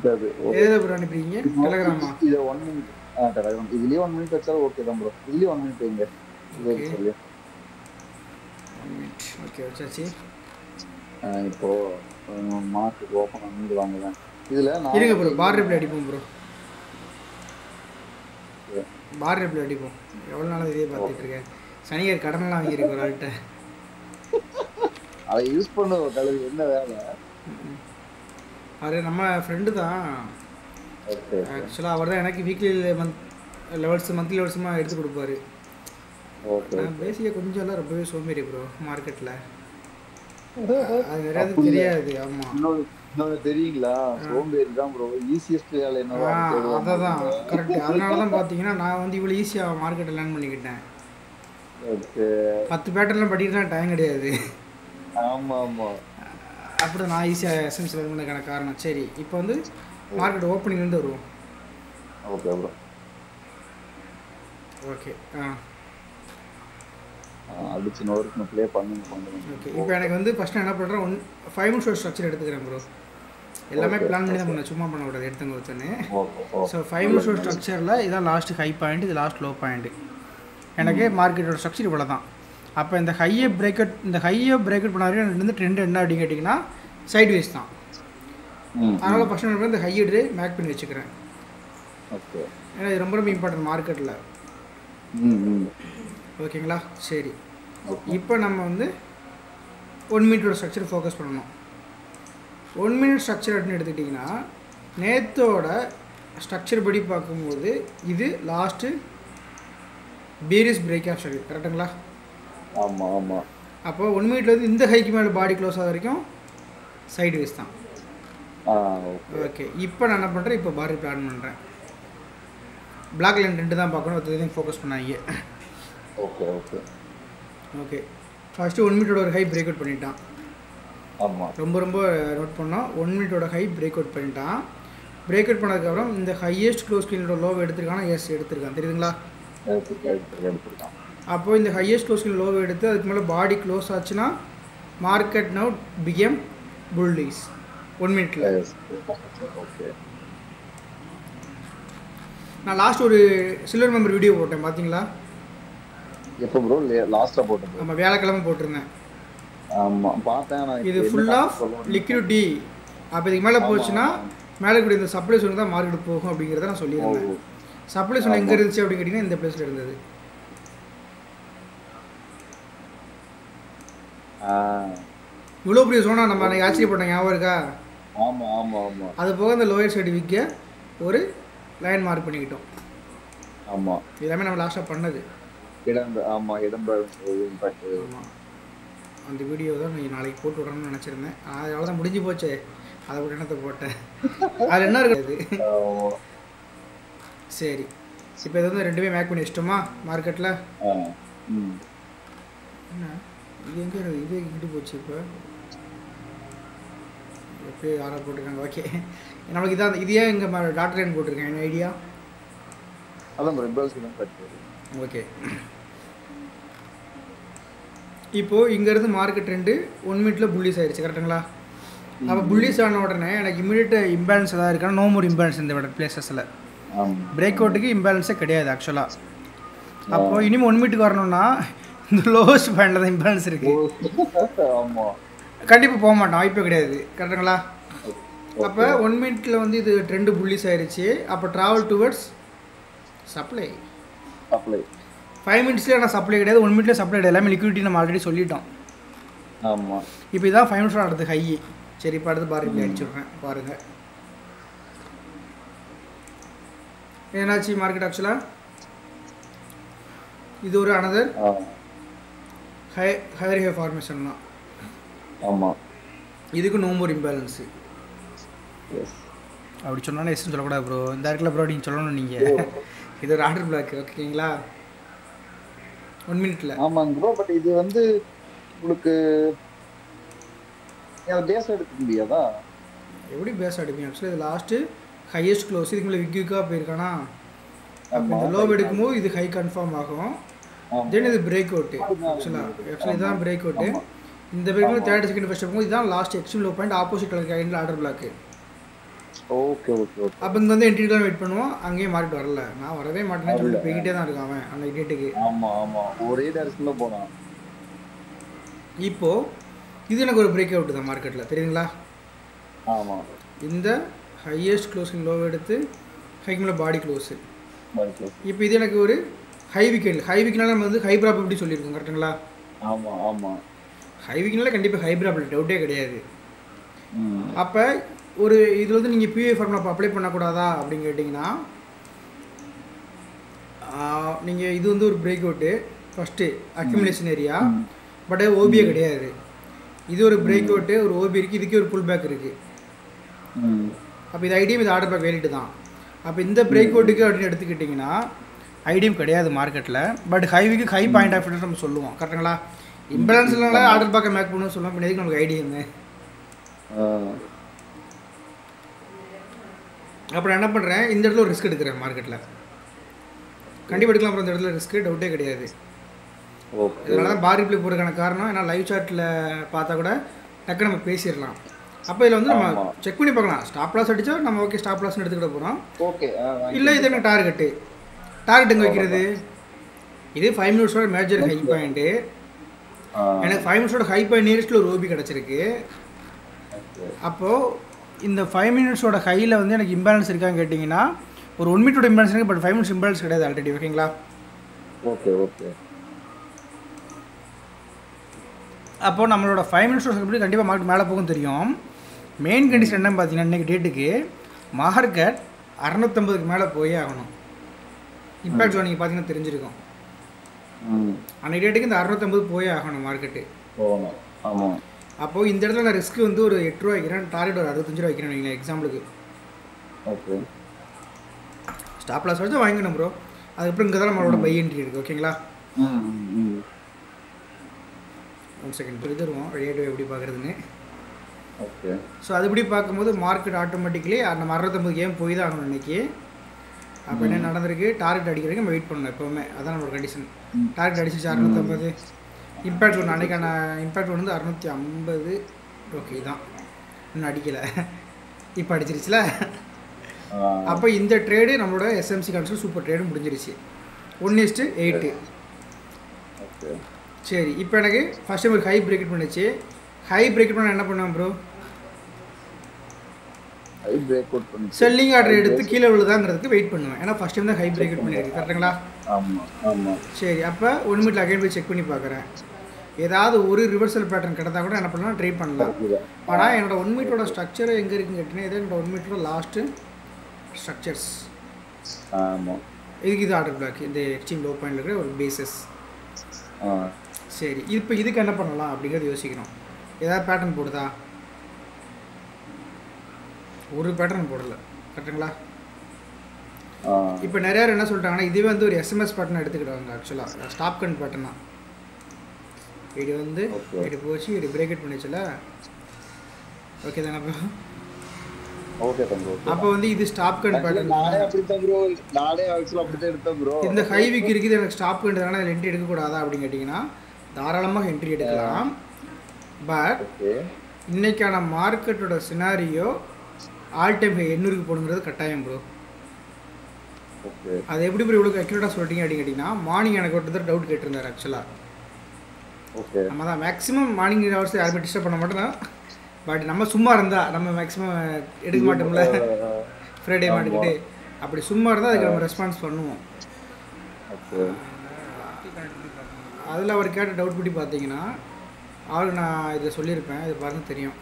அது எதில் ப்ரோ அனுப்புறீங்க டெலகிராமா இது ஒன் மினிட் ஆ டெலகிராம் இதுலயே ஒன் மினிட் வச்சாலும் ஓகே தான் ப்ரோ இதுலயே ஒன் மினிட் வைங்க இது Okay. சொல்லி ஓகே வச்சாச்சு இப்போ மார்க்கெட் ஓப்பன் பண்ணிட்டு வாங்குவேன் இதுல நான் இருங்க ப்ரோ பார் ரிப்ளை அடிப்போம் ப்ரோ பார் ரிப்ளை அடிப்போம் எவ்வளோ நாள் இதே பார்த்துட்டு இருக்கேன் சனியர் கடன்லாம் வாங்கியிருக்கு ஒரு ஆள்கிட்ட அதை யூஸ் பண்ண கழுவி என்ன வேலை அவர் நம்ம ஃப்ரெண்டு தான் ஓகே ஆக்சுவலாக அவர் தான் எனக்கு வீக்லி மந்த் லெவல்ஸ் மந்த்லி லெவல்ஸுமாக எடுத்து கொடுப்பாரு ஓகே நான் பேசிக்க கொஞ்சம் எல்லாம் ரொம்பவே சோம்பேறி ப்ரோ மார்க்கெட்டில் அது நிறைய பேருக்கு தெரியாது ஆமாம் இன்னொன்று இன்னொன்று தெரியுங்களா சோம்பேறி தான் ப்ரோ ஈஸியஸ்ட் வேலை என்னவோ ஆ அதை தேடுவாங்க. அதை தான் கரெக்ட் அதனால தான் பார்த்தீங்கன்னா நான் வந்து இவ்வளோ ஈஸியாக மார்க்கெட்டை லேர்ன் பண்ணிக்கிட்டேன் ஓகே பத்து பேட்டர்லாம் படிக்கிறதுலாம் டைம் கிடையாது ஆமா ஆமா அப்படி நான் ஈஸியாக எஸ்எம்சி லேர்ன் பண்ணதுக்கான காரணம் சரி இப்போ வந்து மார்க்கெட் ஓப்பனிங்லேருந்து வருவோம் ஓகே ப்ரோ ஓகே ஆ அடிச்சு நோருக்கு ப்ளே பண்ணுங்க பண்ணுங்க ஓகே இப்போ எனக்கு வந்து ஃபஸ்ட்டு என்ன பண்ணுறேன் ஒன் ஃபைவ் மினிட்ஸ் ஸ்ட்ரக்சர் எடுத்துக்கிறேன் ப்ரோ எல்லாமே Okay. பிளான் பண்ணி தான் பண்ணேன் சும்மா பண்ண கூடாது எடுத்துங்க ஒருத்தனே okay okay so five minutes ஸ்ட்ரக்சரில் இதான் லாஸ்ட் ஹை பாயிண்ட் இது லாஸ்ட் லோ பாயிண்ட் எனக்கு மார்க்கெட்டோட ஸ்ட்ரக்சர் இவ்வளோ தான் அப்போ இந்த ஹையை பிரேக்கட் இந்த ஹையை பிரேக்கட் பண்ண வரைக்கும் எனக்கு வந்து ட்ரெண்ட் என்ன அப்படின்னு கேட்டிங்கன்னா சைட் வேஸ் தான் ம் அதனால் ஃபஸ்ட் என்ன இந்த ஹை எடுத்து மேக் பண்ணி வச்சுக்கிறேன் ஓகே ஏன்னா இது ரொம்ப ரொம்ப இம்பார்ட்டன்ட் மார்க்கெட்டில் ம் ம் ஓகேங்களா சரி ஓகே இப்போ நம்ம வந்து ஒன் மினிட்டோட ஸ்ட்ரக்சர் ஃபோக்கஸ் பண்ணணும் ஒன் மினிட் ஸ்ட்ரக்சர் அப்படின்னு எடுத்துக்கிட்டிங்கன்னா நேத்தோட ஸ்ட்ரக்சர் படி பார்க்கும்போது இது last bearish break of structure கரெக்டுங்களா ஆமா ஆமா அப்போ ஒன் மினிட்ல வந்து இந்த ஹைக்கு மேலே பாடி க்ளோஸ் ஆக வரைக்கும் சைடு வேஸ் தான் ஆ ஓகே ஓகே இப்போ நான் என்ன பண்ணுறேன் இப்போ பாரி பிளான் பண்ணுறேன் பிளாக் லைன் ரெண்டு தான் பார்க்கணும் ஒருத்தர் இதையும் ஃபோக்கஸ் பண்ணாங்க okay okay okay first one மினிட்டோட ஒரு ஹை பிரேக் அவுட் பண்ணிட்டான் ஆமா ரொம்ப ரொம்ப நோட் பண்ணோம் ஒன் மினிட்டோட ஹை பிரேக் அவுட் பண்ணிட்டான் பிரேக் அவுட் பண்ணதுக்கப்புறம் இந்த ஹையஸ்ட் க்ளோஸ் ஸ்கிரீனோட லோவை எடுத்திருக்கானா எஸ் எடுத்திருக்கான் தெரியுதுங்களா எடுத்து எடுத்து எடுத்துருக்கான் அப்போ இந்த ஹையஸ்ட் க்ளோஸ் ஸ்கிரீன் லோவை எடுத்து அதுக்கு மேலே பாடி க்ளோஸ் ஆச்சுன்னா market now become bullish one மினிட்ல ஓகே நான் லாஸ்ட் ஒரு சில்வர் மெம்பர் வீடியோ போட்டேன் பார்த்தீங்களா எப்போ ப்ரோ லாஸ்டா போட்டு bro? நம்ம வியாழக்கிழமை போட்டிருந்தேன் ஆமா பார்த்தேன் நான் இது என்ன ஃபுல் concept ஆஃப் சொல்ல வந்தேன். லிக்விடிட்டி அப்போ இதுக்கு மேலே ஆமா, போச்சுன்னா மேலே கூடிய இந்த சப்ளை சொன்ன தான் மார்க்கெட் போகும் அப்படிங்கிறத நான் சொல்லியிருந்தேன் ஓ, சப்ளை சொன்ன எங்கே ஆமா. இருந்துச்சு அப்படின்னு கேட்டிங்கன்னா இந்த பிளேஸில் இருந்தது ஆ இவ்வளோ பெரிய சோனா நம்ம அன்னைக்கு ஆச்சரியப்பட்டோம் ஞாபகம் இருக்கா ஆமா ஆமா ஆமா அது போக இந்த லோயர் சைடு விற்க ஒரு லைன் மார்க் பண்ணிக்கிட்டோம் ஆமா எல்லாமே நம்ம லாஸ்ட்டாக பண்ணது இடம் ஆமா இடம்பெயர்வு இம்பாக்ட் ஆமாம் அந்த வீடியோ தான் நீ நாளைக்கு போட்டு விடணும்னு நினச்சிருந்தேன் அதனால தான் முடிஞ்சு போச்சு அதை விட என்னத்தை போட்டேன் அதில் என்ன இருக்குது சரி இப்போ இது வந்து ரெண்டுமே மேக் பண்ணி வச்சிட்டோமா மார்க்கெட்டில் ம் என்ன இது எங்கே இருக்குது இது இங்கிட்டு போச்சு இப்போ எப்படியோ யாரோ போட்டிருக்காங்க ஓகே நம்மளுக்கு இதான் இது ஏன் இங்கே டாக்டர் லைன் போட்டிருக்கேன் என்ன ஐடியா அதான் ப்ரோ இம்பல்ஸ் தான் கட்டு ஓகே இப்போது இங்கேருந்து மார்க்கெட் ரெண்டு ஒன் மினிட்ல புல்லிஸ் ஆயிடுச்சு கரெக்டுங்களா அப்போ புல்லிஸ் ஆன உடனே எனக்கு இமீடியட் இம்பேலன்ஸ் ஏதாவது இருக்கா நோ மோர் இம்பேலன்ஸ் இந்த விட பிளேசஸில் ஆமா பிரேக் அவுட்டுக்கு இம்பேலன்ஸே கிடையாது ஆக்சுவலாக அப்போது இனிமேல் ஒன் மினிட்டுக்கு வரணும்னா இந்த லோவஸ்ட் பாயிண்டில் தான் இம்பேலன்ஸ் இருக்குது ஆமா கண்டிப்பாக போக மாட்டோம் வாய்ப்பே கிடையாது கரெக்டுங்களா அப்போ ஒன் மினிட்ல வந்து இது ட்ரெண்டு புல்லிஸ் ஆயிடுச்சு அப்போ travel towards supply apply five மினிட்ஸ்லேயே நான் சப்ளை கிடையாது ஒன் மினிட்ல சப்ளை கிடையாது எல்லாமே லிக்விடிட்டி நம்ம ஆல்ரெடி சொல்லிட்டோம் ஆமா இப்போ இதான் ஃபைவ் மினிட்ஸ் அடுத்து ஹை சரி இப்போ அடுத்து பாரு இப்படி அடிச்சுடுறேன் பாருங்கள் என்னாச்சு மார்க்கெட் ஆக்சுவலாக இது ஒரு அனதர் ஆ ஹை ஹையர் ஹை ஃபார்மேஷன் தான் ஆமா இதுக்கு நோ மோர் இம்பேலன்ஸு எஸ் அப்படி சொன்னாலும் எஸ்ன்னு சொல்லக்கூடாது ப்ரோ இந்த இடத்துல ப்ரோ நீங்கள் சொல்லணும் நீங்கள் இது ஒரு ஆர்டர் பிளாக் ஓகேங்களா ஒன் மினிட்ல ஆமாங்க ப்ரோ பட் இது வந்து உங்களுக்கு டேஸ் எடுக்க முடியாதா எப்படி பேச அடிப்பீங்க ஆக்சுவலாக இது லாஸ்ட்டு ஹையஸ்ட் க்ளோஸ் இதுக்கு மேலே விக் விக்காக போயிருக்கானா அப்போ இந்த லோ எடுக்கும்போது இது ஹை கன்ஃபார்ம் ஆகும் ஆமா. தென் இது பிரேக் அவுட்டு ஆக்சுவலாக ஆக்சுவலி இதுதான் பிரேக் அவுட்டு இந்த பிரேக் தேர்ட் செகண்ட் ஃபஸ்ட் போகும்போது இதுதான் last extreme low point opposite colour candle order block okay okay okay அப்போ இங்கே வந்து என்ட்ரி தான் வெயிட் பண்ணுவோம் அங்கேயும் மாறிட்டு வரல நான் வரவே மாட்டேன்னு சொல்லிட்டு போய்கிட்டே தான் இருக்கான் அவன் அந்த டேட்டுக்கு ஆமா ஆமா ஒரே டேரக்ஷன்ல போனான் இப்போது இது எனக்கு ஒரு பிரேக் அவுட் தான் மார்க்கெட்டில் தெரியுங்களா ஆமா இந்த ஹையஸ்ட் க்ளோசிங் லோ எடுத்து ஹைக்கில் பாடி க்ளோஸு பைக்ல இப்போ இது எனக்கு ஒரு ஹை விக்கெட் ஹை விக்கெட்னால நம்ம வந்து ஹை ப்ராபபிலிட்டி சொல்லியிருக்கோம் கரெக்டுங்களா ஆமா ஆமா ஹை விக்கெட்னால கண்டிப்பாக ஹை ப்ராபபிலிட்டி டவுட்டே கிடையாது ம் அப்போ ஒரு இதில் வந்து நீங்கள் பிஏ ஃபார்முலா அப்ளை பண்ணக்கூடாதா அப்படின்னு கேட்டிங்கன்னா நீங்கள் இது வந்து ஒரு break out first accumulation area but ஓபியே கிடையாது இது ஒரு பிரேக் அவுட்டு ஒரு ஓபி இருக்குது இதுக்கே ஒரு புல் பேக் இருக்குது ம் அப்போ இது ஐடிஎம் இது ஆர்டர் பேக் வேலிட்டு தான் அப்போ இந்த பிரேக் அவுட்டுக்கு அப்படின்னு எடுத்துக்கிட்டிங்கன்னா ஐடிஎம் கிடையாது மார்க்கெட்டில் பட் ஹைவிக்கு ஹை பாயிண்ட் ஆஃப் நம்ம சொல்லுவோம் கரெக்டுங்களா இம்பேலன்ஸ்னால ஆர்டர் பேக்கை மேக் பண்ணணும்னு சொல்லுவோம் இப்போ எதுக்கு நமக்கு ஐடிஎம் ஆ அப்புறம் என்ன பண்ணுறேன் இந்த இடத்துல ஒரு ரிஸ்க் எடுக்கிறேன் மார்க்கெட்டில் கண்டிப்பாக எடுக்கலாம் அப்புறம் இந்த இடத்துல ரிஸ்க்கு டவுட்டே கிடையாது ஓகே இதனால தான் பார் ரிப்ளை போகிறதுக்கான காரணம் ஏன்னா லைவ் சாட்டில் பார்த்தா கூட டக்கு நம்ம பேசிடலாம் அப்போ இதில் வந்து நம்ம ஆமா. செக் பண்ணி பார்க்கலாம் ஸ்டாப் லாஸ் அடித்தா நம்ம ஓகே ஸ்டாப் லாஸ்னு எடுத்துக்கிட போகிறோம் ஓகே இல்லை இது எனக்கு டார்கெட்டு டார்கெட் எங்கே வைக்கிறது இது ஃபைவ் மினிட்ஸோட மேஜர் ஹை பாயிண்ட்டு எனக்கு ஃபைவ் மினிட்ஸோட ஹை பாயிண்ட் நியரஸ்ட்டில் ஒரு ஓபி கிடச்சிருக்கு அப்போது இந்த ஃபைவ் மினிட்ஸோட ஹையில் வந்து எனக்கு இம்பேலன்ஸ் இருக்கான்னு கேட்டிங்கன்னா ஒரு ஒன் மினிட்டோட இம்பேலன்ஸ் இருக்குது பட் ஃபைவ் மினிட்ஸ் இம்பேலன்ஸ் கிடையாது ஆல்ரெடி ஓகேங்களா ஓகே ஓகே அப்போது நம்மளோட ஃபைவ் மினிட்ஸ் எப்படி கண்டிப்பாக மார்க்கெட் மேலே போகும் தெரியும் மெயின் கண்டிஷன் என்னன்னு பார்த்தீங்கன்னா இன்றைக்கி டேட்டுக்கு மார்க்கெட் அறநூற்றம்பதுக்கு மேலே போயே ஆகணும் இம்பேக்ட் நீங்கள் பார்த்தீங்கன்னா தெரிஞ்சிருக்கும் ம் அன்றைக்கி டேட்டுக்கு இந்த அறநூற்றம்பது போயே ஆகணும் மார்க்கெட்டு போகணும் ஆமா அப்போது இந்த இடத்துல நான் ரிஸ்க் வந்து ஒரு எட்டு ரூபா வைக்கிறேன் டார்கெட் ஒரு அறுபத்தஞ்சு ரூபா வைக்கிறேன் நீங்கள் எக்ஸாம்பிளுக்கு ஓகே ஸ்டாப் லாஸ் வச்சு வாங்கிக்கணும் ப்ரோ அதுக்கப்புறம் இங்கே தான் நம்மளோட பை என்ட்ரி இருக்குது ஓகேங்களா ம் ம், ம் ஒன் செகண்ட் புரிஞ்சிருவோம் ரேட்டு எப்படி பார்க்குறதுன்னு ஓகே ஸோ அதுபடி பார்க்கும்போது மார்க்கெட் ஆட்டோமேட்டிக்கலி நம்ம அறுபத்தொம்பது கேம் போய் தான் ஆகணும் இன்னைக்கு அப்போ என்ன நடந்திருக்கு டார்கெட் அடிக்கிறதுக்கு நம்ம வெயிட் பண்ணணும் எப்போவுமே அதான் நம்மளோட கண்டிஷன் ம். டார்கெட் அடிச்சிச்சு அறுநூத்தம்பது இம்பேக்ட் ஒன்று அன்றைக்கான இம்பேக்ட் ஒன்று வந்து அறுநூற்றி ஐம்பது ஓகே தான் இன்னும் அடிக்கலை இப்போ அடிச்சிருச்சுல ஆ அப்போ இந்த ட்ரேடு நம்மளோட எஸ்எம்சி கான்சல் சூப்பர் ட்ரேடு முடிஞ்சிருச்சு ஒன் இஸ்ட்டு எயிட்டு ஓகே சரி இப்போ எனக்கு ஃபஸ்ட் டைம் ஒரு ஹை பிரேக்கெட் பண்ணுச்சு ஹை பிரேக்கெட் பண்ண என்ன பண்ணுவேன் ப்ரோ ஹை பிரேக் அவுட் பண்ணி செல்லிங் ஆர்டர் எடுத்து கீழே விழுதாங்கிறதுக்கு வெயிட் பண்ணுவேன் ஏன்னா ஃபஸ்ட் டைம் தான் ஹை பிரேக்கெட் பண்ணியிருக்கு கரெக்டுங்களா ஆமா ஆமா சரி அப்போ ஒன் மினிட்ல அகைன் போய் செக் பண்ணி பார்க்குறேன் ஏதாவது ஒரு ரிவர்சல் பேட்டர்ன் கிடத்தா கூட என்ன பண்ணலாம் ட்ரை பண்ணலாம் கரெக்ட் தான் ஆனால் என்னோட ஒன் மீட்டரோட ஸ்ட்ரக்சர் எங்கே இருக்குன்னு கேட்டிங்கன்னா இதான் என்னோட ஒன் மீட்டரோட லாஸ்ட்டு ஸ்ட்ரக்சர்ஸ் ஆமா இதுக்கு இது ஆர்டர் பிளாக் இந்த எக்ஸ்ட்ரீம் லோ பாயிண்ட் இருக்கிற ஒரு பேசஸ் ஆ சரி இப்போ இதுக்கு என்ன பண்ணலாம் அப்படிங்கிறது யோசிக்கணும் ஏதாவது பேட்டர்ன் போடுதா ஒரு பேட்டர்ன் போடல கரெக்டுங்களா ஆ இப்போ நிறைய பேர் என்ன சொல்லிட்டாங்கன்னா இதுவே வந்து ஒரு எஸ்எம்எஸ் பேட்டர்ன் எடுத்துக்கிட்டாங்க ஆக்சுவலாக ஸ்டாப் கன் பேட்டர்னா இது வந்து Okay. இது போச்சு இது பிரேக்கெட் பண்ணிச்சுல ஓகே தானே ப்ரோ ஓகே தம்பி ஓகே அப்போ வந்து இது ஸ்டாப் கன் பேட்டர்ன் நானே அப்படித்தான் ப்ரோ நானே ஆக்சுவலா அப்படித்தான் எடுத்தேன் ப்ரோ இந்த ஹை வீக் இருக்குது எனக்கு ஸ்டாப் கன்றதுனால அதில் என்ட்ரி எடுக்கக்கூடாதா அப்படின்னு கேட்டிங்கன்னா தாராளமாக என்ட்ரி எடுக்கலாம் பட் ஓகே இன்னைக்கான மார்க்கெட்டோட சினாரியோ ஆல் டைம் ஹை எண்ணூறுக்கு போகணுங்கிறது கட்டாயம் ப்ரோ ஓகே அது எப்படி ப்ரோ இவ்வளோ அக்யூரேட்டாக சொல்லிட்டீங்க அப்படின்னு கேட்டிங்கன்னா மார்னிங் எனக்கு ஒருத்தர் டவுட் கேட்டிருந்தார் ஆக்சுவலாக ஓகே நம்ம தான் மேக்ஸிமம் மார்னிங் ஹவர்ஸ் யாருமே டிஸ்டர்ப் பண்ண மாட்டோம் பட் நம்ம சும்மா இருந்தால் நம்ம மேக்ஸிமம் எடுக்க மாட்டோம்ல ஃப்ரைடே ஆமா. மாட்டுக்கிட்டு அப்படி சும்மா இருந்தால் அதுக்கு நம்ம ரெஸ்பான்ஸ் பண்ணுவோம் ஓகே அதில் அவர் கேட்ட டவுட் படி பார்த்தீங்கன்னா அவருக்கு நான் இதை சொல்லியிருப்பேன் இது பாருங்க தெரியும்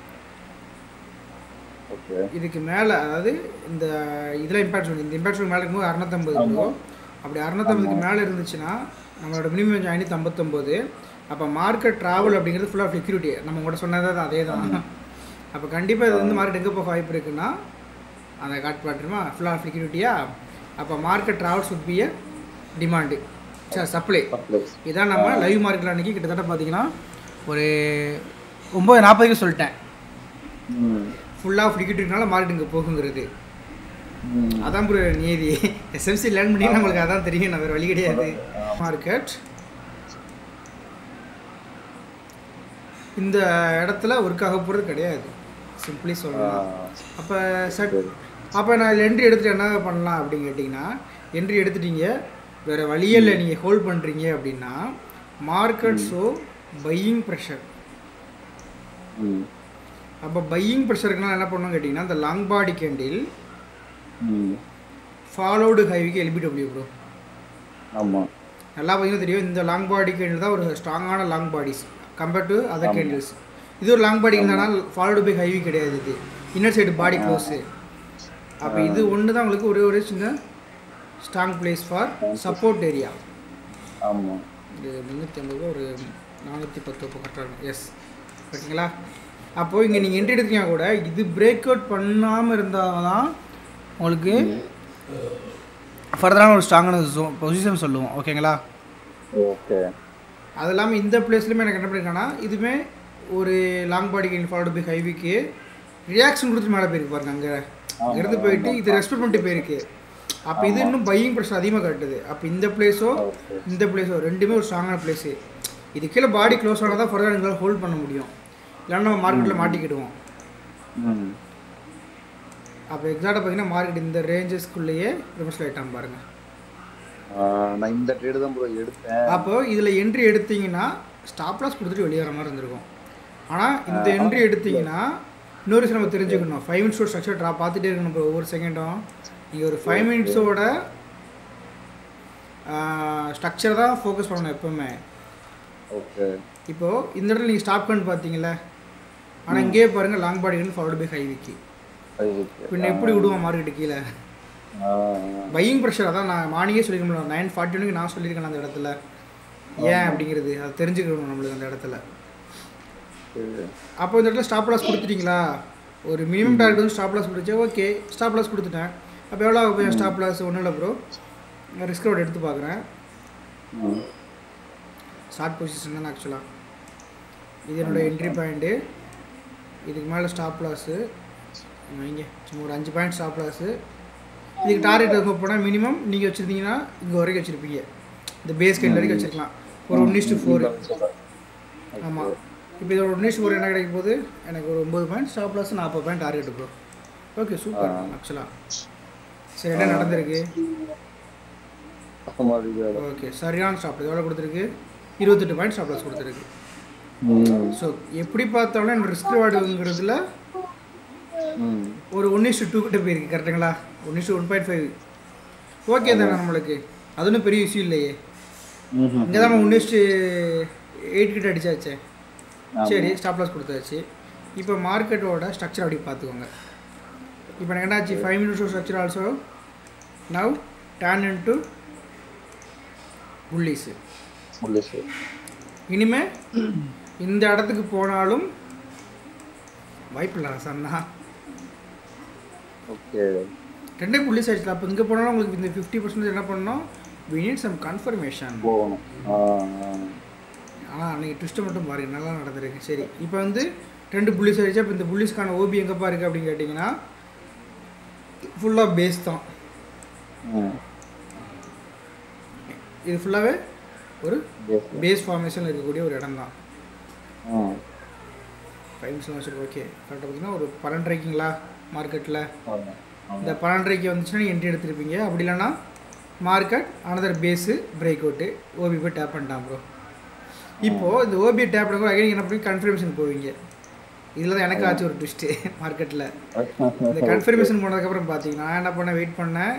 ஓகே இதுக்கு மேலே அதாவது இந்த இதில் இம்பேக்ட் சொல்லி இந்த இம்பேக்ட் மேலே இருக்கும்போது அறநூத்தம்பது ஆமா. இருக்கும் அப்படி அறநூத்தம்பதுக்கு மேலே இருந்துச்சுன்னா நம்மளோட மினிமம் ஐநூற்றி ஐம்பத்தொம்போது அப்போ மார்க்கெட் ட்ராவல் அப்படிங்கிறது ஃபுல்லாக செக்யூரிட்டி நம்ம கூட சொன்னதே தான் அதே தான் அப்போ கண்டிப்பாக இது வந்து மார்க்கெட் எங்கே போக வாய்ப்பு இருக்குன்னா அந்த காட்டு பாட்டுமா ஃபுல்லாக செக்யூரிட்டியா அப்போ market travels would be demand sir supply supply இதான் நம்ம லைவ் மார்க்கெட்டில் அன்றைக்கி கிட்டத்தட்ட பார்த்தீங்கன்னா ஒரு ஒம்பது நாற்பதுக்கு சொல்லிட்டேன் ம் ஃபுல்லாக ஃப்ளிக்கிட்டுனால மார்க்கெட் இங்கே போகுங்கிறது ம் அதான் ப்ரோ நீதி எஸ்எம்சி லேர்ன் பண்ணி நம்மளுக்கு அதான் தெரியும் நான் வேறு வழி கிடையாது மார்க்கெட் இந்த இடத்துல ஒர்க் ஆக போகிறது கிடையாது சிம்பிளி சொல்லலாம் ஆ, அப்போ செட் சரி. அப்போ நான் இதில் என்ட்ரி எடுத்துட்டு என்ன பண்ணலாம் அப்படின்னு கேட்டிங்கன்னா என்ட்ரி எடுத்துட்டீங்க வேறு வழியே இல்லை நீங்கள் ஹோல்ட் பண்ணுறீங்க அப்படின்னா மார்க்கெட் ஷோ பையிங் ப்ரெஷர் ம் அப்போ பையிங் ப்ரெஷருக்குலாம் என்ன பண்ணணும் கேட்டிங்கன்னா இந்த long body candle hmm followed ஹைவிக்கு எல்பிடபிள்யூ ப்ரோ ஆமாம் நல்லா பார்த்தீங்கன்னா தெரியும் இந்த லாங் பாடி கேண்டில் தான் ஒரு ஸ்ட்ராங்கான long bodies compared to other candles இது ஒரு லாங் பாடி இருந்தால் ஃபாலோடு பை ஹைவி கிடையாது இது இன்னர் சைடு பாடி க்ளோஸு அப்போ இது ஒன்று தான் உங்களுக்கு ஒரே ஒரு சின்ன strong place for support area ஆமாம் இது முந்நூற்றி ஐம்பது ரூபா ஒரு நானூற்றி பத்து ரூபா கட்டுறாங்க எஸ் ஓகேங்களா அப்போது இங்கே நீங்கள் என்ட்ரி எடுத்தீங்கன்னா கூட இது பிரேக் அவுட் பண்ணாமல் இருந்தால் தான் உங்களுக்கு ஃபர்தரான ஒரு ஸ்ட்ராங்கான பொசிஷன் சொல்லுவோம் ஓகேங்களா ஓகே அது இல்லாமல் இந்த பிளேஸ்லையுமே எனக்கு என்ன பண்ணியிருக்காங்கன்னா இதுவுமே ஒரு long body can followed by ஹைவிக்கு ரியாக்ஷன் கொடுத்து மேலே போயிருக்கு பாருங்க அங்கே இருந்து போயிட்டு இது ரெஸ்பெக்ட் பண்ணிட்டு போயிருக்கு அப்போ இது இன்னும் பையிங் ப்ரெஷர் அதிகமாக காட்டுது அப்போ இந்த பிளேஸோ ஓகே இந்த பிளேஸோ ரெண்டுமே ஒரு ஸ்ட்ராங்கான பிளேஸு இது கீழே பாடி க்ளோஸ் ஆனால் தான் ஃபர்தர் எங்களால் ஹோல்ட் பண்ண முடியும் இல்லைன்னா நம்ம மார்க்கெட்டில் மாட்டிக்கிடுவோம் ம் அப்போ எக்ஸாக்டாக பார்த்தீங்கன்னா மார்க்கெட் இந்த ரேஞ்சஸ்க்குள்ளேயே ரிவர்ஸ் ஆகிட்டான் பாருங்கள் ஆ, நான் இந்த ட்ரேடு தான் ப்ரோ எடுத்தேன் அப்போ இதில் என்ட்ரி எடுத்தீங்கன்னா ஸ்டாப் லாஸ் கொடுத்துட்டு வெளியே வர மாதிரி இருந்திருக்கும் ஆனால் இந்த என்ட்ரி எடுத்தீங்கன்னா இன்னொரு விஷயம் நம்ம தெரிஞ்சுக்கணும் ஃபைவ் மினிட்ஸோட ஸ்ட்ரக்சர் ட்ரா பார்த்துட்டே இருக்கணும் இப்போ ஒவ்வொரு செகண்டும் நீங்கள் ஒரு ஃபைவ் மினிட்ஸோட ஸ்ட்ரக்சர் தான் ஃபோக்கஸ் பண்ணணும் எப்பவுமே ஓகே இப்போது இந்த இடத்துல நீங்கள் ஸ்டாப் கண்டு பார்த்தீங்களே ஆனால் இங்கேயே பாருங்கள் லாங் பாடி கண்டு ஃபாலோடு பை ஹைவிக்கு பின்ன எப்படி விடுவோம் மார்க்கெட்டு கீழே பையிங் ப்ரெஷர் அதான் நான் மார்னிங்கே சொல்லியிருக்கோம் நைன் ஃபார்ட்டி ஒனுக்கு நான் சொல்லியிருக்கேன் அந்த இடத்துல ஏன் அப்படிங்கிறது அது தெரிஞ்சுக்கணும் நம்மளுக்கு அந்த இடத்துல அப்போ இந்த இடத்துல ஸ்டாப் லாஸ் கொடுத்துட்டீங்களா ஒரு மினிமம் டார்கெட் வந்து ஸ்டாப் லாஸ் கொடுத்துச்சு ஓகே ஸ்டாப் லாஸ் கொடுத்துட்டேன் அப்போ எவ்வளோ ஆகும் ஸ்டாப் லாஸ் ஒன்றும் இல்லை ப்ரோ நான் ரிஸ்க் அவுட் எடுத்து பார்க்குறேன் ஷார்ட் பொசிஷன் தான் ஆக்சுவலாக இது என்னோட என்ட்ரி பாயிண்ட்டு இதுக்கு மேலே ஸ்டாப் லாஸு வைங்க சும்மா ஒரு அஞ்சு பாயிண்ட் ஸ்டாப் லாஸு இதுக்கு டார்கெட் இருக்க போனால் மினிமம் நீங்கள் வச்சுருந்தீங்கன்னா இங்கே வரைக்கும் வச்சுருப்பீங்க இந்த பேஸ் கைண்ட் வரைக்கும் வச்சுருக்கலாம் ஒரு ஒன் இஸ்ட்டு ஃபோர் ஆமாம் இப்போ இதோட ஒன் இஸ்ட்டு ஃபோர் என்ன கிடைக்க போகுது எனக்கு ஒரு ஒம்பது பாயிண்ட் ஸ்டாப் லாஸ் நாற்பது point target bro okay super ஆக்சுவலாக சரி என்ன நடந்திருக்கு ஓகே சரியான ஸ்டாப் எவ்வளோ கொடுத்துருக்கு இருபத்தெட்டு பாயிண்ட் ஸ்டாப் லாஸ் கொடுத்துருக்கு ஸோ எப்படி பார்த்தாலும் எனக்கு ரிஸ்க் ரிவார்டுங்கிறதுல ஒரு ஒன் இஸ்டு டூ கிட்ட போயிருக்கு கரெக்டுங்களா one is to one point five okay தானே நம்மளுக்கு அது ஒன்றும் பெரிய விஷயம் இல்லையே இங்கே தான் ஒன் இஸ்டு எயிட் கிட்ட அடிச்சாச்சே சரி ஸ்டாப் லாஸ் கொடுத்தாச்சு இப்போ மார்க்கெட்டோட ஸ்ட்ரக்சர் அப்படி பார்த்துக்கோங்க இப்போ எனக்கு என்னாச்சு five minutes structure also now turn into bullish இனிமே இந்த இடத்துக்கு போனாலும் வாய்ப்பு இல்லை சன்னா ஓகே ரெண்டே புள்ளிஸ் ஆயிடுச்சு அப்போ இங்கே போனாலும் உங்களுக்கு இந்த ஃபிஃப்டி பர்சன்டேஜ் என்ன பண்ணணும் வி நீட் சம் கன்ஃபர்மேஷன் போகணும் ஆ, ஆ. ஆனால் அன்றைக்கி ட்விஸ்ட்டை மட்டும் பாருங்க நல்லா நடந்திருக்கு சரி இப்போ வந்து ரெண்டு புள்ளிஸ் ஆயிடுச்சு அப்போ இந்த புள்ளிஸ்க்கான ஓபி எங்கேப்பா இருக்குது அப்படின்னு கேட்டிங்கன்னா ஃபுல்லாக பேஸ் தான் ம். இது ஃபுல்லாகவே ஒரு Yes. பேஸ் ஃபார்மேஷனில் இருக்கக்கூடிய ஒரு இடம் தான் ம். ஃபைவ் மினிட்ஸ் வச்சுருக்கு ஓகே கரெக்டாக பார்த்தீங்கன்னா ஒரு பன்னெண்டரைக்குங்களா மார்க்கெட்டில் ஆமா. ஆமா. இந்த பன்னெண்டரைக்கு வந்துச்சுன்னா நீங்கள் என்ட்ரி எடுத்திருப்பீங்க அப்படி இல்லைன்னா market another base break out OB போய் டேப் பண்ணிட்டான் ப்ரோ இப்போது இந்த ஓபியை டேப் பண்ணும்போது அகைன் என்ன பண்ணி கன்ஃபர்மேஷன் போவீங்க இதில் தான் எனக்கு ஆச்சு ஒரு ட்விஸ்ட்டு மார்க்கெட்டில் இந்த கன்ஃபர்மேஷன் போனதுக்கப்புறம் பார்த்தீங்கன்னா நான் என்ன பண்ணேன் வெயிட் பண்ணேன்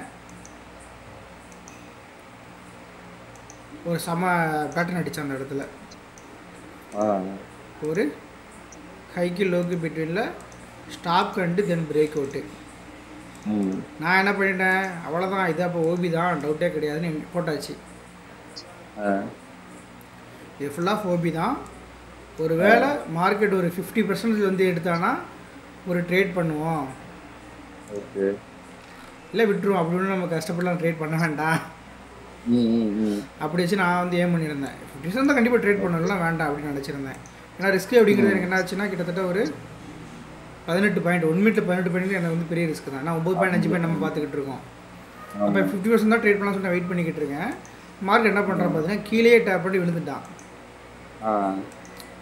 ஒரு செம பேட்டர்ன் அடித்தேன் அந்த இடத்துல ஆ. ஒரு ஹைக்கு லோக்கு பிட்வீனில் ஸ்டாப் கண்டு தென் பிரேக் அவுட்டு ம். நான் என்ன பண்ணிட்டேன் அவ்வளோதான் இது அப்போ ஓபி தான் டவுட்டே கிடையாதுன்னு போட்டாச்சு ஆ. இது ஃபுல்லாக ஓபி தான் ஒரு வேளை மார்க்கெட் ஒரு ஃபிஃப்டி பர்சன்டேஜ் வந்து எடுத்தானா ஒரு ட்ரேட் பண்ணுவோம் ஓகே இல்லை விட்டுருவோம் அப்படின்னு நம்ம கஷ்டப்படலாம் ட்ரேட் பண்ண வேண்டாம் ம், ம், ம். அப்படி வச்சு நான் வந்து ஏன் பண்ணியிருந்தேன் ஃபிஃப்டி பர்சன்ட் தான் கண்டிப்பாக ட்ரேட் பண்ணலாம் வேண்டாம் அப்படின்னு நினச்சிருந்தேன் ஏன்னா ரிஸ்க் அப்படிங்கிறது எனக்கு என்ன ஆச்சுன்னா கிட்டத்தட்ட ஒரு பதினெட்டு பாயிண்ட் ஒன் மினிட்ல பதினெட்டு பாயிண்ட் எனக்கு வந்து பெரிய ரிஸ்க் தான் நான் ஒம்பது பாயிண்ட் அஞ்சு பாயிண்ட் நம்ம பார்த்துக்கிட்டு இருக்கோம் அப்போ ஃபிஃப்டி பர்சன்ட் தான் ட்ரேட் பண்ணலாம் சொல்லி நான் வெயிட் பண்ணிக்கிட்டு இருக்கேன் மார்க் என்ன பண்ணுறான் பார்த்தீங்கன்னா கீழேயே டேப் பண்ணி விழுந்துட்டான் ஆ.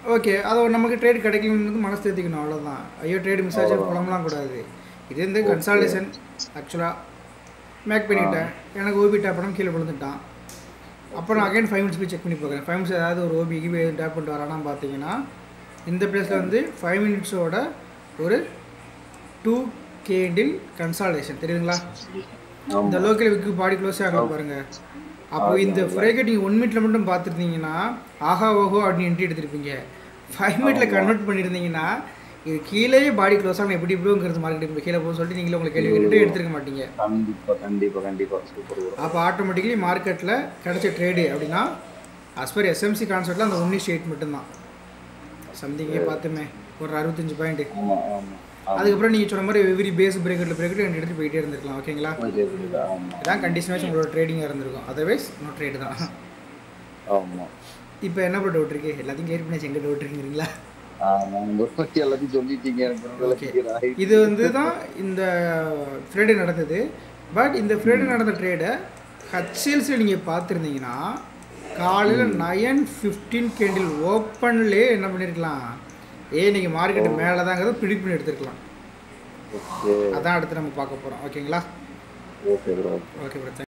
ஓகே அது நமக்கு ட்ரேட் கிடைக்கலன்னு மனசு தேர்த்திக்கணும் அவ்வளோதான் ஐயோ ட்ரேட் மிஸ் ஆச்சு புலம்பலாம் கூடாது இது வந்து கன்சால்டேஷன் ஆக்சுவலாக மேக் பண்ணிட்டேன் எனக்கு ஓபி டேப் பண்ணாமல் கீழே விழுந்துட்டான் அப்புறம் அகைன் ஃபைவ் மினிட்ஸ் போய் செக் பண்ணி பார்க்குறேன் ஃபைவ் மினிட்ஸ் ஏதாவது ஒரு ஓபி கிபி எதுவும் டேப் பண்ணிட்டு வரானா பார்த்தீங்கன்னா இந்த பிளேஸில் வந்து ஃபைவ் மினிட்ஸோட ஒரு டூ கேண்டில் கன்சால்டேஷன் தெரியுதுங்களா இந்த லோக்கல் விக்கு பாடி க்ளோஸே ஆகல பாருங்க அப்போ இந்த ஃப்ரேக்கெட் நீங்கள் ஒன் மினிட்ல மட்டும் பார்த்துருந்தீங்கன்னா ஆஹா ஓஹோ அப்படின்னு என்ட்ரி எடுத்திருப்பீங்க ஃபைவ் மினிட்ல கன்வெர்ட் பண்ணியிருந்தீங்கன்னா இது கீழேயே பாடி க்ளோஸ் ஆனால் எப்படி இப்படிங்கிறது மார்க்கெட் கீழே போக சொல்லிட்டு நீங்களே உங்களுக்கு கேள்வி கேட்டுட்டு எடுத்துருக்க மாட்டீங்க கண்டிப்பா கண்டிப்பா கண்டிப்பா சூப்பர் ப்ரோ அப்போ ஆட்டோமேட்டிக்கலி மார்க்கெட்டில் கிடைச்ச ட்ரேடு அப்படின்னா as per எஸ்எம்சி கான்செப்டில் அந்த ஒன்லி ஸ்டேட் மட்டும்தான் சம்திங்கே பார்த்துமே ஒரு அறுபத்தஞ்சு பாயிண்ட் ஆமா ஆமா அதுக்கப்புறம் நீங்கள் சொன்ன மாதிரி எவ்ரி பேஸ் பிரேக்கெட்டில் பிரேக்கெட் ரெண்டு எடுத்து போயிட்டே இருந்திருக்கலாம் ஓகேங்களா ஓகே புரியுதா ஆமா இதான் கண்டிஷனாக உங்களோட ட்ரேடிங்காக இருந்திருக்கும் அதர்வைஸ் நோ ட்ரேடு தான் ஆமா இப்போ என்ன பண்ண டவுட் இருக்கு எல்லாத்தையும் கிளியர் பண்ணி எங்கே டவுட் இருக்குங்கிறீங்களா ஆமா உங்க பத்தி எல்லாத்தையும் சொல்லிட்டீங்க எனக்கு ரொம்ப Okay. clear ஆயிடுச்சு. இது வந்து தான் இந்த ஃப்ரைடே நடந்தது பட் இந்த ஃப்ரைடே நடந்த ட்ரேடை ஹச்எல்ஸில் நீங்கள் பார்த்துருந்தீங்கன்னா காலையில் நயன் ஃபிஃப்டீன் கேண்டில் ஓப்பன்லேயே என்ன பண்ணியிருக்கலாம் ஏ நீங்கள் மார்க்கெட்டு மேலே தாங்கிறத ப்ரிடிக் பண்ணி எடுத்துருக்கலாம் ஓகே அதான் அடுத்து நம்ம பார்க்க போகிறோம் ஓகேங்களா ஓகே ப்ரோ ஓகே ப்ரோ